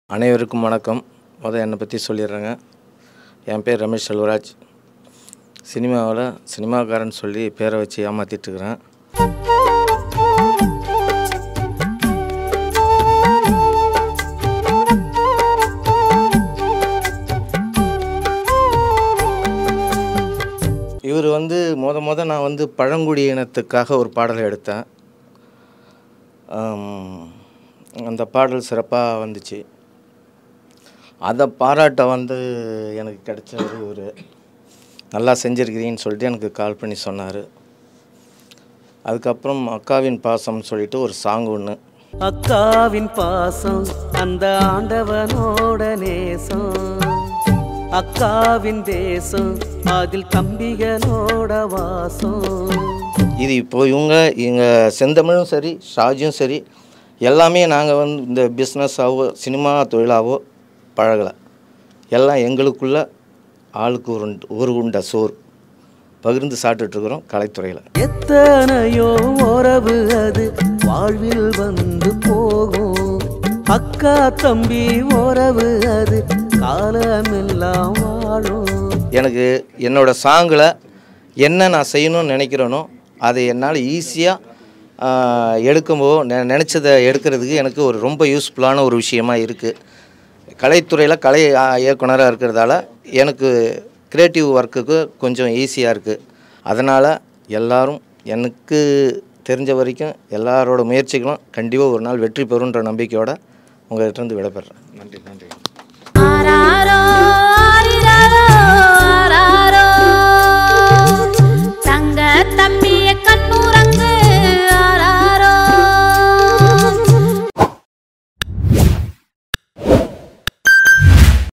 அனைவருக்கும் வணக்கம் முதல் என்னை பற்றி சொல்லிடுறேங்க என் பேர் ரமேஷ் செல்வராஜ் சினிமாவில் சினிமாக்காரன் சொல்லி பேரை வச்சு ஏமாற்றிட்டுருக்கிறேன் இவர் வந்து முத முத நான் வந்து பழங்குடி இனத்துக்காக ஒரு பாடலை எடுத்தேன் ஆம், அந்த பாடல் சிறப்பாக வந்துச்சு அதை பாராட்ட வந்து எனக்கு கிடைச்சவர் இவர் நல்லா செஞ்சுருக்கிறீன்னு சொல்லிட்டு எனக்கு கால் பண்ணி சொன்னார் அதுக்கப்புறம் அக்காவின் பாசம்னு சொல்லிட்டு ஒரு சாங் ஒன்று அக்காவின் பாசம் அந்த ஆண்டவனோட நேசம் அக்காவின் தேசம் அதில் தம்பிகளோட வாசம் இது இப்போ இவங்க இவங்க செந்தமிழும் சரி ஷாஜியும் சரி எல்லாமே நாங்கள் வந்து இந்த பிஸ்னஸாவோ சினிமா தொழிலாவோ பழகலை எல்லாம் எங்களுக்குள்ள ஆளுக்கு ஒரு உண்டு- ஒரு உண்ட சோறு பகிர்ந்து சாப்பிட்டுட்ருக்குறோம் கலைத்துறையில் எத்தனையோ உறவு அது வாழ்வில் வந்து போகும் அக்கா தம்பி உறவு அது காலமெல்லாம் வாழும் எனக்கு என்னோடய சாங்கில் என்ன நான் செய்யணும்னு நினைக்கிறேனோ அதை என்னால் ஈஸியாக எடுக்கும்போது நெ நினச்சதை எடுக்கிறதுக்கு எனக்கு ஒரு ரொம்ப யூஸ்ஃபுல்லான ஒரு விஷயமா இருக்குது கலைத்துறையில் கலை ஆ, இயக்குனராக இருக்கிறதால எனக்கு க்ரியேட்டிவ் ஒர்க்குக்கு கொஞ்சம் ஈஸியாக இருக்குது அதனால் எல்லாரும் எனக்கு தெரிஞ்ச வரைக்கும் எல்லாரோட முயற்சிகளும் கண்டிப்பாக ஒரு நாள் வெற்றி பெறுன்ற நம்பிக்கையோடு உங்கள்கிட்ட இருந்து விடைபெறேன் நன்றி நன்றி ஆராரோ